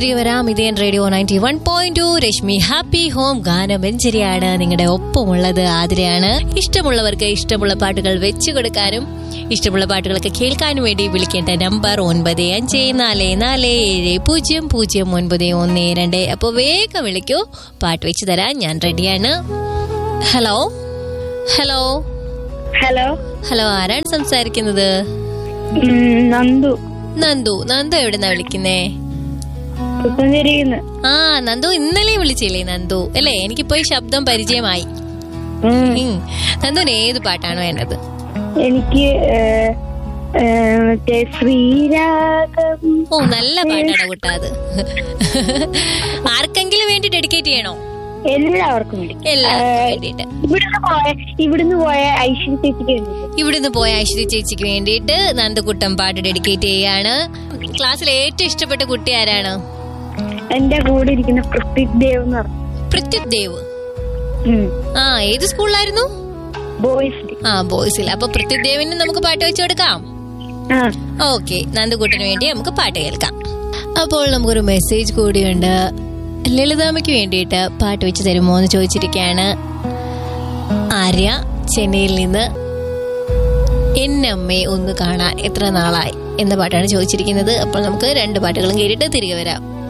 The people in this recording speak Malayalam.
തിരികെ വരാം ഇതേൻ radio ninety one point two Rashmi happy home ഗാനമെഞ്ചരിയാണ് നിങ്ങളുടെ ഒപ്പമുള്ളത് ആതിരയാണ് ഇഷ്ടമുള്ളവർക്ക് ഇഷ്ടമുള്ള പാട്ടുകൾ വെച്ചു കൊടുക്കാനും ഇഷ്ടമുള്ള പാട്ടുകളൊക്കെ കേൾക്കാനും വേണ്ടി വിളിക്കേണ്ട നമ്പർ ഒൻപത് അഞ്ച് നാല് നാല് ഏഴ് പൂജ്യം പൂജ്യം ഒൻപത് ഒന്ന് രണ്ട് അപ്പോൾ വേഗം വിളിക്കൂ പാട്ട് വെച്ച് തരാൻ ഞാൻ റെഡിയാണ് ഹലോ ഹലോ ഹലോ ഹലോ ആരാണ് സംസാരിക്കുന്നത് ഉം, നന്ദു നന്ദു നന്ദു എവിടുന്നാ വിളിക്കുന്നേ പുത്തഞ്ചേരിന്ന് ആ നന്ദു ഇന്നലെ വിളിച്ചില്ലേ നന്ദു അല്ലേ എനിക്കിപ്പോ ഈ ശബ്ദം പരിചയമായി ഉം. നന്ദുവിന് ഏത് പാട്ടാണ് വേണ്ടത് എനിക്ക് ഏ, ഏ, മറ്റേ ശ്രീരാഗം ഓ നല്ല പാട്ടാണ് കൂട്ടാ അത് ആർക്കെങ്കിലും വേണ്ടി ഡെഡിക്കേറ്റ് ചെയ്യണോ എല്ലാവർക്കും വേണ്ടി എല്ലാവർക്കും വേണ്ടിയിട്ട് ഇവിടുന്ന് പോയ ഇവിടുന്ന് പോയ ഐശ്വര്യ ചേച്ചിക്ക് വേണ്ടി ഇവിടുന്ന് പോയ ഐശ്വര്യ ചേച്ചിക്ക് വേണ്ടിയിട്ട് നന്ദുക്കുട്ടൻ പാട്ട് ഡെഡിക്കേറ്റ് ചെയ്യാണ് ക്ലാസ്സിൽ ഏറ്റവും ഇഷ്ടപ്പെട്ട കുട്ടി ആരാണ് എന്റെ കൂടെ ഇരിക്കുന്ന പ്രസിദ്ധ് ദേവ് എന്ന് പറഞ്ഞു പൃഥ്വിത് ദേവ് ആ ഏത് സ്കൂളിലായിരുന്നു ബോയ്സ് ആ ബോയ്സിൽ അപ്പൊ പൃഥ്വിത് ദേവിന് നമുക്ക് പാട്ട് വെച്ചു കൊടുക്കാം ആ ഓക്കെ നന്ദുകൂട്ടിന് വേണ്ടി നമുക്ക് പാട്ട് കേൾക്കാം അപ്പോൾ നമുക്കൊരു മെസ്സേജ് കൂടിയുണ്ട് ലളിതാമ്മയ്ക്ക് വേണ്ടിയിട്ട് പാട്ട് വെച്ച് തരുമോ എന്ന് ചോദിച്ചിരിക്കുകയാണ് ആര്യ ചെന്നൈയിൽ നിന്ന് എന്നമ്മയെ ഒന്ന് കാണാൻ എത്ര നാളായി എന്ന പാട്ടാണ് ചോദിച്ചിരിക്കുന്നത് അപ്പോൾ നമുക്ക് രണ്ട് പാട്ടുകളും കേട്ടിട്ട് തിരികെ വരാം